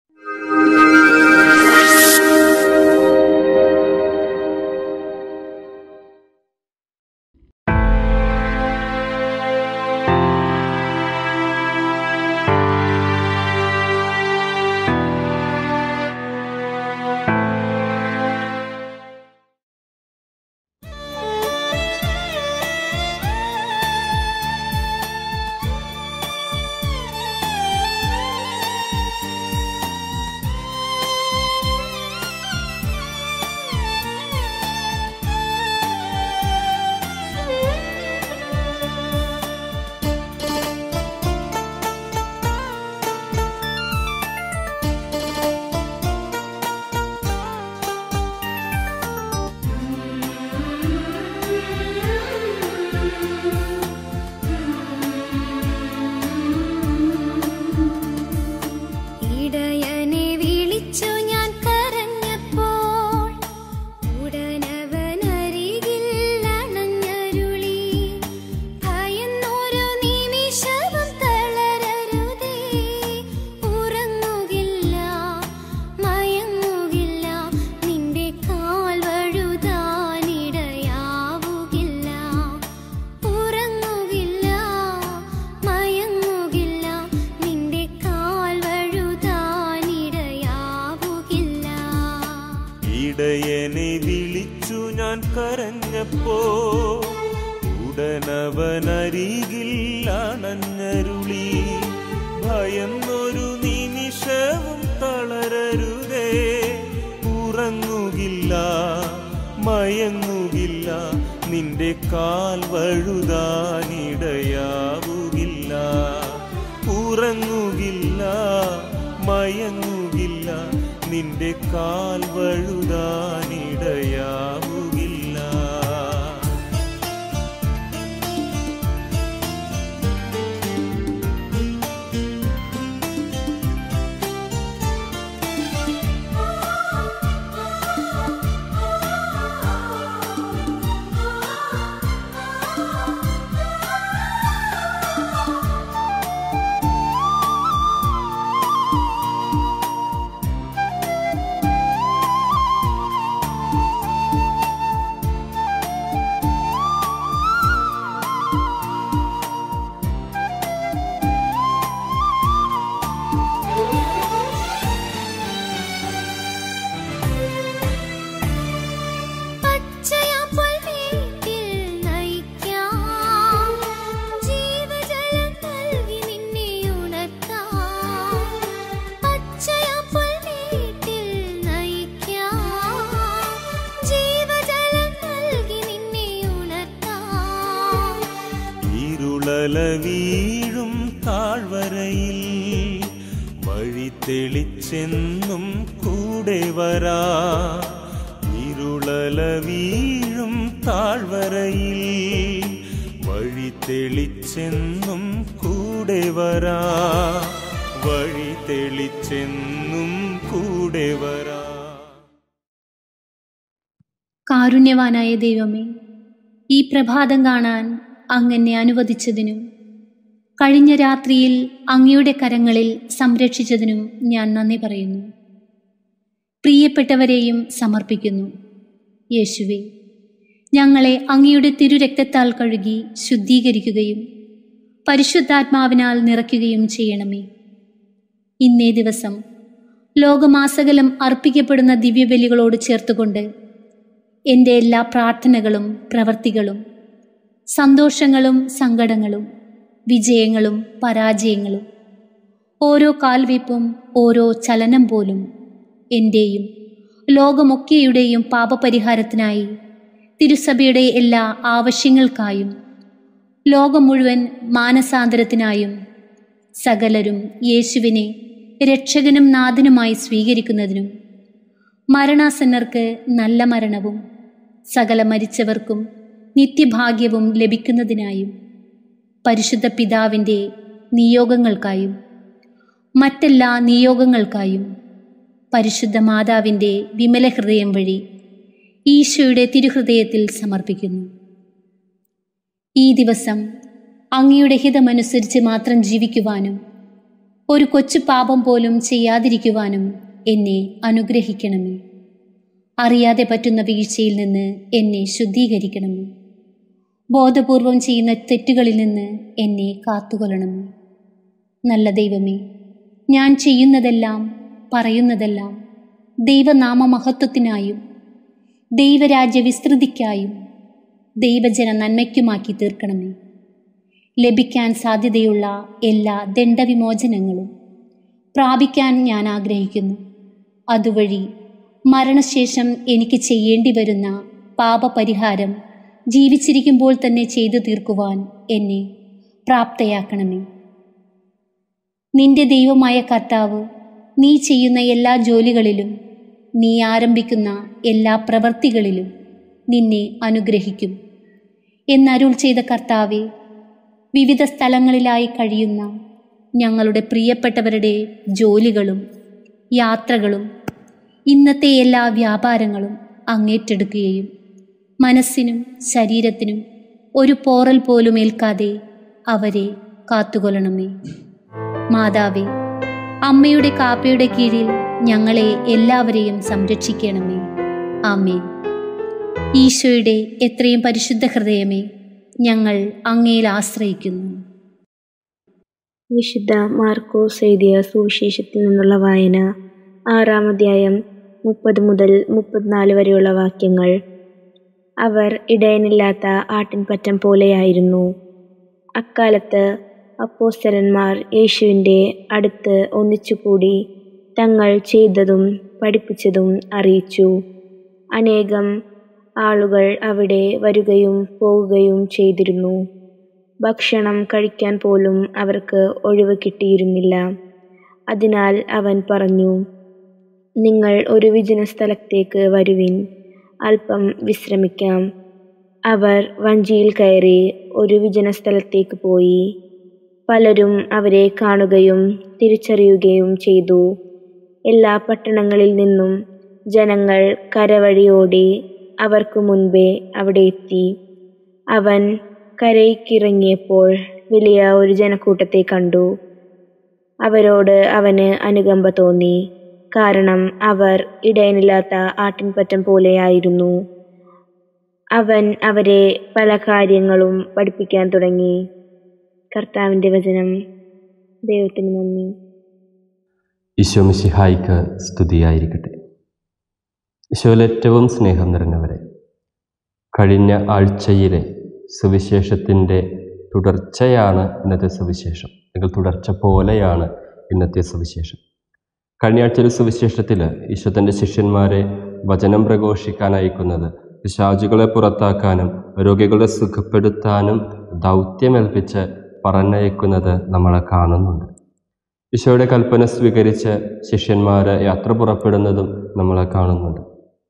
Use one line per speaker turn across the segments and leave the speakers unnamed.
ഇടയനെ വിളിച്ചു ഞാൻ കരഞ്ഞപ്പോൾ ഉടനവനരികിൽ അണഞ്ഞരുളി ഭയന്നൊരു നിമിഷവും തളരരുതേ ഉറങ്ങുകില്ല മയങ്ങുകില്ല നിന്റെ കാൽ വഴുതാനിടയാവുകില്ല ഉറങ്ങുകില്ല മയങ്ങുകില്ല നിന്റെ കാൽ വഴുതാനിടയാവുകില്ല
ഇടയനെ വിളിച്ചു ഞാൻ കരഞ്ഞപ്പോ ഉടനവനരികിൽ അണഞ്ഞരുളി ഭയന്നൊരു നിമിഷവും തളരരുതേ ഉറങ്ങുകില്ല മയങ്ങുകില്ല നിന്റെ കാൽ വഴുതാനിടയാവുകില്ല ഉറങ്ങുകില്ല മയങ്ങുകില്ല നിന്റെ കാൽ വഴുതാനിടയാവുകില്ല
പച്ചയാപ്പൽ വീട്ടിൽ നയിക്കാം ജീവജലം നൽകി നിന്നെ ഉണർത്താം പച്ചയാപ്പൽ വീട്ടിൽ നയിക്കാം ജീവജലം നൽകി നിന്നെ ഉണർത്താം
ഇരുളല വീഴും താഴ്വരയിൽ വഴി തെളിച്ചെന്നും കൂടെ വരാ ഇരുളല വീഴും താഴ്വരയിൽ വഴി തെളിച്ചെന്നും കൂടെ വരാ വഴി തെളിച്ചെന്നും കൂടെ വരാ
കാരുണ്യവാനായ ദൈവമേ ഈ പ്രഭാതം കാണാൻ അങ്ങെന്നെ അനുവദിച്ചതിനും കഴിഞ്ഞ രാത്രിയിൽ അങ്ങയുടെ കരങ്ങളിൽ സംരക്ഷിച്ചതിനും ഞാൻ നന്ദി പറയുന്നു പ്രിയപ്പെട്ടവരെയും സമർപ്പിക്കുന്നു യേശുവേ ഞങ്ങളെ അങ്ങയുടെ തിരുരക്തത്താൽ കഴുകി ശുദ്ധീകരിക്കുകയും പരിശുദ്ധാത്മാവിനാൽ നിറയ്ക്കുകയും ചെയ്യണമേ ഇന്നേ ദിവസം ലോകമാസകലം അർപ്പിക്കപ്പെടുന്ന ദിവ്യബലികളോട് ചേർത്തുകൊണ്ട് എൻ്റെ എല്ലാ പ്രാർത്ഥനകളും പ്രവർത്തികളും സന്തോഷങ്ങളും സങ്കടങ്ങളും വിജയങ്ങളും പരാജയങ്ങളും ഓരോ കാൽവയ്പും ഓരോ ചലനം പോലും എൻ്റെയും ലോകമൊക്കെയുടെയും പാപപരിഹാരത്തിനായി തിരുസഭയുടെ എല്ലാ ആവശ്യങ്ങൾക്കായും ലോകം മുഴുവൻ മാനസാന്തരത്തിനായും സകലരും യേശുവിനെ രക്ഷകനും നാഥനുമായി സ്വീകരിക്കുന്നതിനും മരണാസന്നർക്ക് നല്ല മരണവും സകല മരിച്ചവർക്കും നിത്യഭാഗ്യവും ലഭിക്കുന്നതിനായും പരിശുദ്ധ പിതാവിൻ്റെ നിയോഗങ്ങൾക്കായും മറ്റെല്ലാ നിയോഗങ്ങൾക്കായും പരിശുദ്ധ മാതാവിൻ്റെ വിമല ഹൃദയം വഴി ഈശോയുടെ തിരുഹൃദയത്തിൽ സമർപ്പിക്കുന്നു ഈ ദിവസം അങ്ങയുടെ ഹിതമനുസരിച്ച് മാത്രം ജീവിക്കുവാനും ഒരു കൊച്ചു പാപം പോലും ചെയ്യാതിരിക്കുവാനും എന്നെ അനുഗ്രഹിക്കണമേ അറിയാതെ പറ്റുന്ന വീഴ്ചയിൽ നിന്ന് എന്നെ ശുദ്ധീകരിക്കണമേ ബോധപൂർവം ചെയ്യുന്ന തെറ്റുകളിൽ നിന്ന് എന്നെ കാത്തുകൊള്ളണമേ നല്ല ദൈവമേ ഞാൻ ചെയ്യുന്നതെല്ലാം പറയുന്നതെല്ലാം ദൈവനാമ മഹത്വത്തിനായും ദൈവരാജ്യ വിസ്തൃതിക്കായും ദൈവജന നന്മയ്ക്കുമാക്കി തീർക്കണമേ ലഭിക്കാൻ സാധ്യതയുള്ള എല്ലാ ദണ്ഡവിമോചനങ്ങളും പ്രാപിക്കാൻ ഞാൻ ആഗ്രഹിക്കുന്നു അതുവഴി മരണശേഷം എനിക്ക് ചെയ്യേണ്ടി വരുന്ന പാപപരിഹാരം ജീവിച്ചിരിക്കുമ്പോൾ തന്നെ ചെയ്തു തീർക്കുവാൻ എന്നെ പ്രാപ്തയാക്കണമേ നിന്റെ ദൈവമായ കർത്താവ് നീ ചെയ്യുന്ന എല്ലാ ജോലികളിലും നീ ആരംഭിക്കുന്ന എല്ലാ പ്രവൃത്തികളിലും നിന്നെ അനുഗ്രഹിക്കും എന്നരുൾ ചെയ്ത കർത്താവെ വിവിധ സ്ഥലങ്ങളിലായി കഴിയുന്ന ഞങ്ങളുടെ പ്രിയപ്പെട്ടവരുടെ ജോലികളും യാത്രകളും ഇന്നത്തെ എല്ലാ വ്യാപാരങ്ങളും അങ്ങേറ്റെടുക്കുകയും മനസ്സിനും ശരീരത്തിനും ഒരു പോറൽ പോലും ഏൽക്കാതെ അവരെ കാത്തുകൊള്ളണമേ മാതാവേ അമ്മയുടെ കാപ്പയുടെ കീഴിൽ ഞങ്ങളെ എല്ലാവരെയും സംരക്ഷിക്കണമേ ആമേ ഈശോയുടെ എത്രയും പരിശുദ്ധ ഹൃദയമേ ഞങ്ങൾ അങ്ങയിൽ ആശ്രയിക്കുന്നു
വിശുദ്ധ മാർക്കോസ് എഴുതിയ സുവിശേഷത്തിൽ നിന്നുള്ള വായന ആറാം അധ്യായം മുപ്പത് മുതൽ മുപ്പത്തിനാല് വരെയുള്ള വാക്യങ്ങൾ അവർ ഇടയനില്ലാത്ത ആട്ടിൻപറ്റം പോലെയായിരുന്നു അക്കാലത്ത് അപ്പോസ്തലന്മാർ യേശുവിൻ്റെ അടുത്ത് ഒന്നിച്ചുകൂടി തങ്ങൾ ചെയ്തതും പഠിപ്പിച്ചതും അറിയിച്ചു അനേകം ആളുകൾ അവിടെ വരികയും പോവുകയും ചെയ്തിരുന്നു ഭക്ഷണം കഴിക്കാൻ പോലും അവർക്ക് ഒഴിവ് കിട്ടിയിരുന്നില്ല അതിനാൽ അവൻ പറഞ്ഞു നിങ്ങൾ ഒരു വിജന സ്ഥലത്തേക്ക് വരുവിൻ അല്പം വിശ്രമിക്കാം അവർ വഞ്ചിയിൽ കയറി ഒരു വിജന സ്ഥലത്തേക്ക് പോയി പലരും അവരെ കാണുകയും തിരിച്ചറിയുകയും ചെയ്തു എല്ലാ പട്ടണങ്ങളിൽ നിന്നും ജനങ്ങൾ കരവഴിയോടി അവർക്ക് മുൻപേ അവിടെ എത്തി അവൻ കരയ്ക്കിറങ്ങിയപ്പോൾ വലിയ ഒരു ജനക്കൂട്ടത്തെ കണ്ടു അവരോട് അവന് അനുകമ്പ തോന്നി കാരണം അവർ ഇടയനില്ലാത്ത ആട്ടിൻപറ്റം പോലെയായിരുന്നു അവൻ അവരെ പല കാര്യങ്ങളും പഠിപ്പിക്കാൻ തുടങ്ങി കർത്താവിൻ്റെ വചനം ദൈവത്തിന് നന്ദി
ഈശോ മിശിഹായിക്ക് സ്തുതിയായിരിക്കട്ടെ ഈശോയിൽ ഏറ്റവും സ്നേഹം നിറഞ്ഞവരെ കഴിഞ്ഞ ആഴ്ചയിലെ സുവിശേഷത്തിൻ്റെ തുടർച്ചയാണ് ഇന്നത്തെ സുവിശേഷം അല്ലെങ്കിൽ തുടർച്ച പോലെയാണ് ഇന്നത്തെ സുവിശേഷം കഴിഞ്ഞ ആഴ്ചയിലെ സുവിശേഷത്തിൽ ഈശോ തൻ്റെ ശിഷ്യന്മാരെ വചനം പ്രഘോഷിക്കാൻ അയക്കുന്നത് പിശാചുകളെ പുറത്താക്കാനും രോഗികളെ സുഖപ്പെടുത്താനും ദൗത്യമേൽപ്പിച്ച് പറഞ്ഞയക്കുന്നത് നമ്മൾ കാണുന്നുണ്ട് ഈശോയുടെ കൽപ്പന സ്വീകരിച്ച് ശിഷ്യന്മാർ യാത്ര പുറപ്പെടുന്നതും നമ്മൾ കാണുന്നുണ്ട്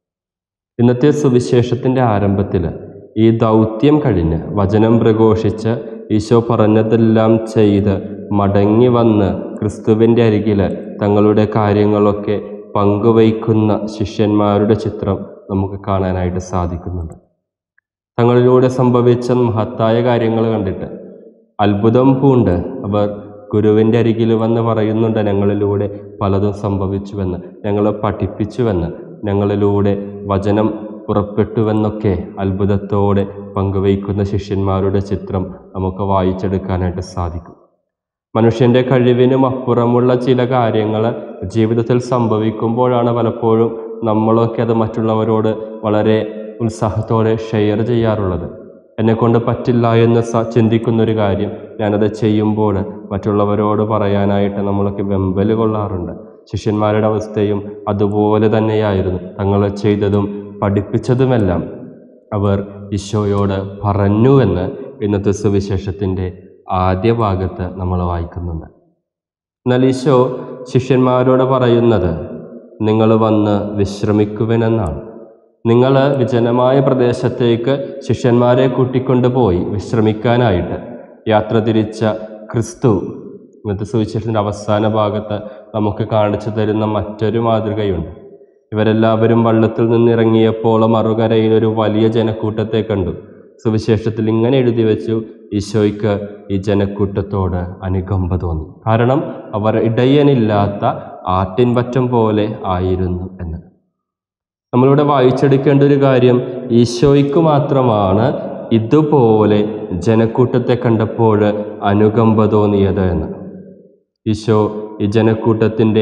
ഇന്നത്തെ സുവിശേഷത്തിൻ്റെ ആരംഭത്തിൽ ഈ ദൗത്യം കഴിഞ്ഞ് വചനം പ്രഘോഷിച്ച് ഈശോ പറഞ്ഞതെല്ലാം ചെയ്ത് മടങ്ങി വന്ന് ക്രിസ്തുവിൻ്റെ അരികിൽ തങ്ങളുടെ കാര്യങ്ങളൊക്കെ പങ്കുവയ്ക്കുന്ന ശിഷ്യന്മാരുടെ ചിത്രം നമുക്ക് കാണാനായിട്ട് സാധിക്കുന്നുണ്ട് തങ്ങളിലൂടെ സംഭവിച്ച മഹത്തായ കാര്യങ്ങൾ കണ്ടിട്ട് അത്ഭുതം പൂണ്ട് അവർ ഗുരുവിൻ്റെ അരികിൽ വന്ന് പറയുന്നുണ്ട് ഞങ്ങളിലൂടെ പലതും സംഭവിച്ചുവെന്ന് ഞങ്ങളെ പഠിപ്പിച്ചുവെന്ന് ഞങ്ങളിലൂടെ വചനം പുറപ്പെട്ടുവെന്നൊക്കെ അത്ഭുതത്തോടെ പങ്കുവയ്ക്കുന്ന ശിഷ്യന്മാരുടെ ചിത്രം നമുക്ക് വായിച്ചെടുക്കാനായിട്ട് സാധിക്കും മനുഷ്യൻ്റെ കഴിവിനും അപ്പുറമുള്ള ചില കാര്യങ്ങൾ ജീവിതത്തിൽ സംഭവിക്കുമ്പോഴാണ് പലപ്പോഴും നമ്മളൊക്കെ അത് മറ്റുള്ളവരോട് വളരെ ഉത്സാഹത്തോടെ ഷെയർ ചെയ്യാറുള്ളത് എന്നെക്കൊണ്ട് പറ്റില്ല എന്ന് സ ചിന്തിക്കുന്നൊരു കാര്യം ഞാനത് ചെയ്യുമ്പോൾ മറ്റുള്ളവരോട് പറയാനായിട്ട് നമ്മളൊക്കെ വെമ്പൽ കൊള്ളാറുണ്ട് ശിഷ്യന്മാരുടെ അവസ്ഥയും അതുപോലെ തന്നെയായിരുന്നു തങ്ങൾ ചെയ്തതും പഠിപ്പിച്ചതുമെല്ലാം അവർ ഈശോയോട് പറഞ്ഞുവെന്ന് ഇന്നത്തെ സുവിശേഷത്തിൻ്റെ ആദ്യ ഭാഗത്ത് നമ്മൾ വായിക്കുന്നുണ്ട് എന്നാൽ ഈശോ ശിഷ്യന്മാരോട് പറയുന്നത് നിങ്ങൾ വന്ന് വിശ്രമിക്കുവനെന്നാണ് നിങ്ങൾ വിജനമായ പ്രദേശത്തേക്ക് ശിഷ്യന്മാരെ കൂട്ടിക്കൊണ്ടുപോയി വിശ്രമിക്കാനായിട്ട് യാത്ര തിരിച്ച ക്രിസ്തു ഇന്നത്തെ സുവിശേഷത്തിൻ്റെ അവസാന ഭാഗത്ത് നമുക്ക് കാണിച്ചു തരുന്ന മറ്റൊരു മാതൃകയുണ്ട് ഇവരെല്ലാവരും വള്ളത്തിൽ നിന്നിറങ്ങിയപ്പോൾ മറുകരയിൽ ഒരു വലിയ ജനക്കൂട്ടത്തെ കണ്ടു സുവിശേഷത്തിൽ ഇങ്ങനെ എഴുതി വെച്ചു ഈശോയ്ക്ക് ഈ ജനക്കൂട്ടത്തോട് അനുകമ്പ തോന്നി കാരണം അവർ ഇടയനില്ലാത്ത ആട്ടിൻപറ്റം പോലെ ആയിരുന്നു എന്ന് നമ്മളിവിടെ വായിച്ചെടുക്കേണ്ട ഒരു കാര്യം ഈശോയ്ക്ക് മാത്രമാണ് ഇതുപോലെ ജനക്കൂട്ടത്തെ കണ്ടപ്പോൾ അനുകമ്പ തോന്നിയത് എന്ന് ഈശോ ഈ ജനക്കൂട്ടത്തിൻ്റെ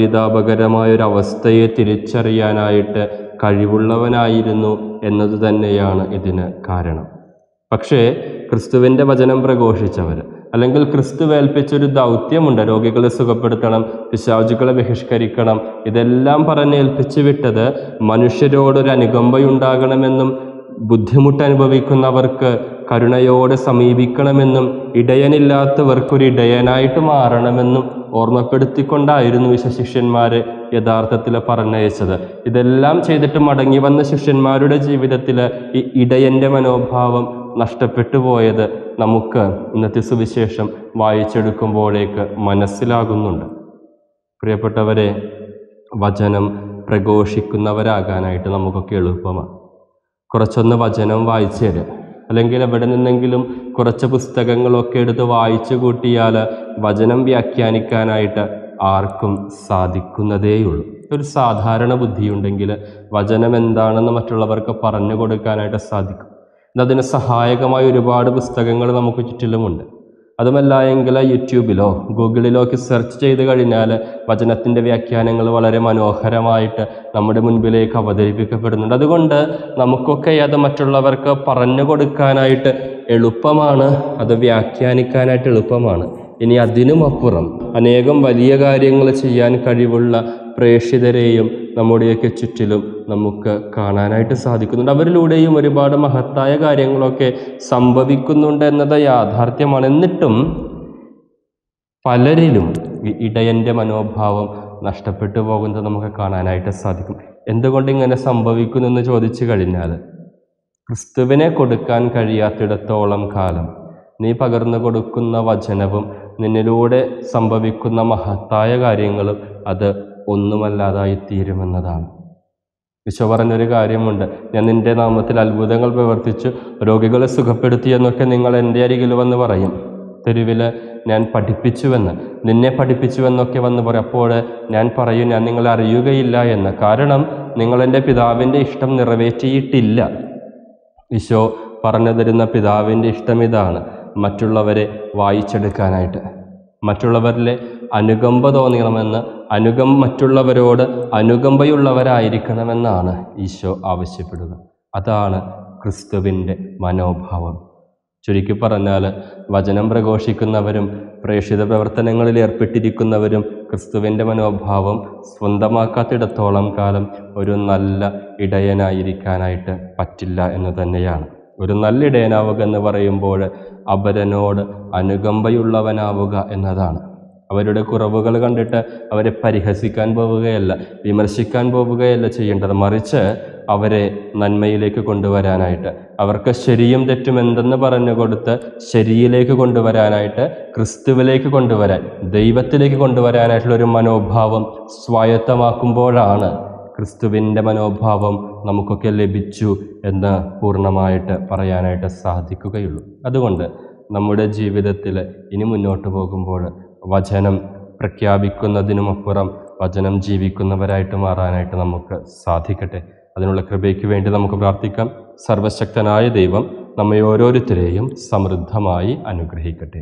പരിതാപകരമായൊരവസ്ഥയെ തിരിച്ചറിയാനായിട്ട് കഴിവുള്ളവനായിരുന്നു എന്നത് തന്നെയാണ് ഇതിന് കാരണം പക്ഷേ ക്രിസ്തുവിൻ്റെ വചനം പ്രഘോഷിച്ചവർ അല്ലെങ്കിൽ ക്രിസ്തു ഏൽപ്പിച്ചൊരു ദൗത്യമുണ്ട് രോഗികളെ സുഖപ്പെടുത്തണം പിശാചുകളെ ബഹിഷ്കരിക്കണം ഇതെല്ലാം പറഞ്ഞേൽപ്പിച്ചു വിട്ടത് മനുഷ്യരോടൊരു അനുകമ്പയുണ്ടാകണമെന്നും ബുദ്ധിമുട്ട് അനുഭവിക്കുന്നവർക്ക് കരുണയോടെ സമീപിക്കണമെന്നും ഇടയനില്ലാത്തവർക്കൊരു ഇടയനായിട്ട് മാറണമെന്നും ഓർമ്മപ്പെടുത്തിക്കൊണ്ടായിരുന്നു വിശ ശിഷ്യന്മാരെ യഥാർത്ഥത്തിൽ പറഞ്ഞയച്ചത് ഇതെല്ലാം ചെയ്തിട്ട് മടങ്ങി വന്ന ശിഷ്യന്മാരുടെ ജീവിതത്തിൽ ഈ ഇടയൻ്റെ മനോഭാവം നഷ്ടപ്പെട്ടു പോയത് നമുക്ക് ഇന്നത്തെ സുവിശേഷം വായിച്ചെടുക്കുമ്പോഴേക്ക് മനസ്സിലാകുന്നുണ്ട് പ്രിയപ്പെട്ടവരെ വചനം പ്രഘോഷിക്കുന്നവരാകാനായിട്ട് നമുക്കൊക്കെ എളുപ്പമാണ് കുറച്ചൊന്ന് വചനം വായിച്ചു തരിക അല്ലെങ്കിൽ എവിടെ നിന്നെങ്കിലും കുറച്ച് പുസ്തകങ്ങളൊക്കെ എടുത്ത് വായിച്ചു കൂട്ടിയാൽ വചനം വ്യാഖ്യാനിക്കാനായിട്ട് ആർക്കും സാധിക്കുന്നതേയുള്ളൂ ഒരു സാധാരണ ബുദ്ധിയുണ്ടെങ്കിൽ വചനം എന്താണെന്ന് മറ്റുള്ളവർക്ക് പറഞ്ഞു കൊടുക്കാനായിട്ട് സാധിക്കും ഇന്നതിന് സഹായകമായ ഒരുപാട് പുസ്തകങ്ങൾ നമുക്ക് ചുറ്റിലുമുണ്ട് അതുമല്ല എങ്കിൽ യൂട്യൂബിലോ ഗൂഗിളിലോ ഒക്കെ സെർച്ച് ചെയ്ത് കഴിഞ്ഞാൽ വചനത്തിൻ്റെ വ്യാഖ്യാനങ്ങൾ വളരെ മനോഹരമായിട്ട് നമ്മുടെ മുൻപിലേക്ക് അവതരിപ്പിക്കപ്പെടുന്നുണ്ട് അതുകൊണ്ട് നമുക്കൊക്കെ അത് മറ്റുള്ളവർക്ക് പറഞ്ഞു കൊടുക്കാനായിട്ട് എളുപ്പമാണ് അത് വ്യാഖ്യാനിക്കാനായിട്ട് എളുപ്പമാണ് ഇനി അതിനുമപ്പുറം അനേകം വലിയ കാര്യങ്ങൾ ചെയ്യാൻ കഴിവുള്ള പ്രേക്ഷിതരെയും നമ്മുടെയൊക്കെ ചുറ്റിലും നമുക്ക് കാണാനായിട്ട് സാധിക്കുന്നുണ്ട് അവരിലൂടെയും ഒരുപാട് മഹത്തായ കാര്യങ്ങളൊക്കെ സംഭവിക്കുന്നുണ്ട് എന്നത് യാഥാർത്ഥ്യമാണ് എന്നിട്ടും പലരിലും ഈ ഇടയൻ്റെ മനോഭാവം നഷ്ടപ്പെട്ടു പോകുന്നത് നമുക്ക് കാണാനായിട്ട് സാധിക്കും എന്തുകൊണ്ട് ഇങ്ങനെ സംഭവിക്കുന്നു എന്ന് ചോദിച്ചു കഴിഞ്ഞാൽ ക്രിസ്തുവിനെ കൊടുക്കാൻ കഴിയാത്തിടത്തോളം കാലം നീ പകർന്നു കൊടുക്കുന്ന വചനവും നിന്നിലൂടെ സംഭവിക്കുന്ന മഹത്തായ കാര്യങ്ങളും അത് ഒന്നുമല്ലാതായി തീരുമെന്നതാണ് ഈശോ പറഞ്ഞൊരു കാര്യമുണ്ട് ഞാൻ നിന്റെ നാമത്തിൽ അത്ഭുതങ്ങൾ പ്രവർത്തിച്ചു രോഗികളെ സുഖപ്പെടുത്തി എന്നൊക്കെ നിങ്ങൾ എൻ്റെ അരികിൽ വന്ന് പറയും തെരുവിൽ ഞാൻ പഠിപ്പിച്ചുവെന്ന് നിന്നെ പഠിപ്പിച്ചുവെന്നൊക്കെ വന്ന് പറയും അപ്പോൾ ഞാൻ പറയും ഞാൻ നിങ്ങളെ അറിയുകയില്ല എന്ന് കാരണം നിങ്ങൾ എൻ്റെ പിതാവിൻ്റെ ഇഷ്ടം നിറവേറ്റിയിട്ടില്ല ഈശോ പറഞ്ഞു തരുന്ന പിതാവിൻ്റെ ഇഷ്ടം ഇതാണ് മറ്റുള്ളവരെ വായിച്ചെടുക്കാനായിട്ട് മറ്റുള്ളവരിലെ അനുകമ്പ തോന്നണമെന്ന് അനുകം മറ്റുള്ളവരോട് അനുകമ്പയുള്ളവരായിരിക്കണമെന്നാണ് ഈശോ ആവശ്യപ്പെടുക അതാണ് ക്രിസ്തുവിൻ്റെ മനോഭാവം ചുരുക്കി പറഞ്ഞാൽ വചനം പ്രഘോഷിക്കുന്നവരും പ്രേക്ഷിത പ്രവർത്തനങ്ങളിൽ ഏർപ്പെട്ടിരിക്കുന്നവരും ക്രിസ്തുവിൻ്റെ മനോഭാവം സ്വന്തമാക്കാത്തിടത്തോളം കാലം ഒരു നല്ല ഇടയനായിരിക്കാനായിട്ട് പറ്റില്ല എന്ന് തന്നെയാണ് ഒരു നല്ല ഇടയനാവുക എന്ന് പറയുമ്പോൾ അപരനോട് അനുകമ്പയുള്ളവനാവുക എന്നതാണ് അവരുടെ കുറവുകൾ കണ്ടിട്ട് അവരെ പരിഹസിക്കാൻ പോവുകയല്ല വിമർശിക്കാൻ പോവുകയല്ല ചെയ്യേണ്ടത് മറിച്ച് അവരെ നന്മയിലേക്ക് കൊണ്ടുവരാനായിട്ട് അവർക്ക് ശരിയും തെറ്റും എന്തെന്ന് പറഞ്ഞു കൊടുത്ത് ശരിയിലേക്ക് കൊണ്ടുവരാനായിട്ട് ക്രിസ്തുവിലേക്ക് കൊണ്ടുവരാൻ ദൈവത്തിലേക്ക് കൊണ്ടുവരാനായിട്ടുള്ള ഒരു മനോഭാവം സ്വായത്തമാക്കുമ്പോഴാണ് ക്രിസ്തുവിൻ്റെ മനോഭാവം നമുക്കൊക്കെ ലഭിച്ചു എന്ന് പൂർണ്ണമായിട്ട് പറയാനായിട്ട് സാധിക്കുകയുള്ളൂ അതുകൊണ്ട് നമ്മുടെ ജീവിതത്തിൽ ഇനി മുന്നോട്ട് പോകുമ്പോൾ വചനം പ്രഖ്യാപിക്കുന്നതിനുമപ്പുറം വചനം ജീവിക്കുന്നവരായിട്ട് മാറാനായിട്ട് നമുക്ക് സാധിക്കട്ടെ അതിനുള്ള കൃപയ്ക്ക് വേണ്ടി നമുക്ക് പ്രാർത്ഥിക്കാം സർവശക്തനായ ദൈവം നമ്മെ ഓരോരുത്തരെയും സമൃദ്ധമായി അനുഗ്രഹിക്കട്ടെ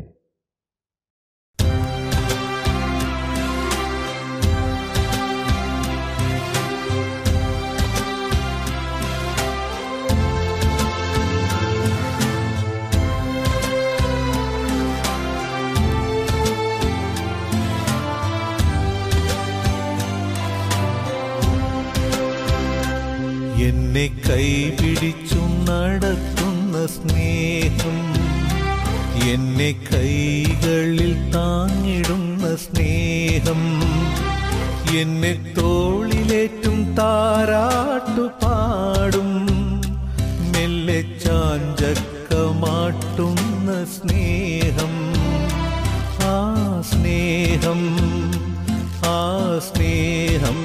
എന്നെ കൈപിടിച്ചു നടത്തുന്ന സ്നേഹം എന്നെ കൈകളിൽ താങ്ങിടുന്ന സ്നേഹം എന്നെ തോളിലേറ്റും താരാട്ടു പാടും മെല്ലെ ചാഞ്ചക്കമാട്ടുന്ന സ്നേഹം ആ സ്നേഹം ആ സ്നേഹം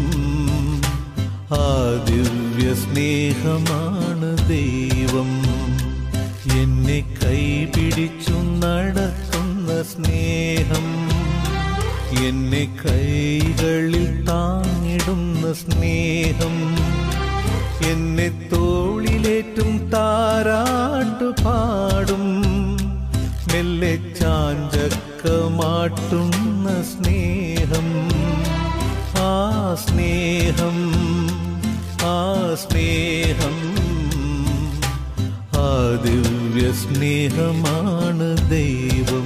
ആ ദിവ്യ സ്നേഹമാണ് ദൈവം എന്നെ കൈപിടിച്ചു നടത്തുന്ന സ്നേഹം എന്നെ കൈകളിൽ താങ്ങിടുന്ന സ്നേഹം എന്നെ തോളിലേറ്റും താരാട്ടു പാടും മെല്ലെ ചാഞ്ചക്കമാട്ടുന്ന സ്നേഹം ആ സ്നേഹം ആ സ്നേഹം ആ ദിവ്യ സ്നേഹമാണ് ദൈവം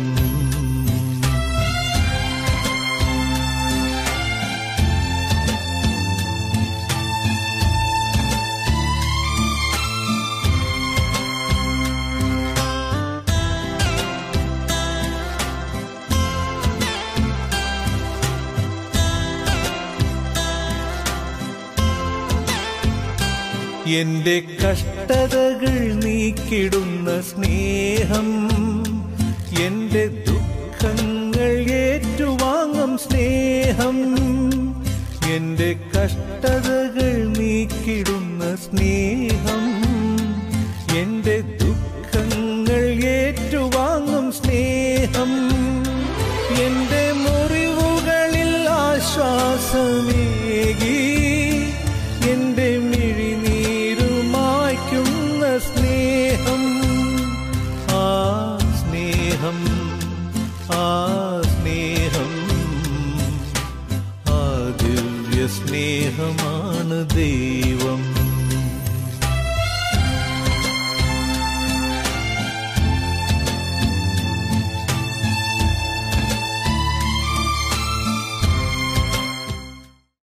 എന്റെ കഷ്ടതകൾ നീക്കിടുന്ന സ്നേഹം എന്റെ ദുഃഖങ്ങൾ ഏറ്റുവാങ്ങും സ്നേഹം എന്റെ കഷ്ടതകൾ നീക്കിടുന്ന സ്നേഹം എന്റെ ദുഃഖങ്ങൾ ഏറ്റുവാങ്ങും സ്നേഹം എന്റെ മുറിവുകളിൽ ആശ്വാസമേകി എന്റെ മിഴിനീരുമായ്ക്കുന്ന സ്നേഹം ആ സ്നേഹം ആ സ്നേഹം ആ ദിവ്യ സ്നേഹമാണ് ദൈവം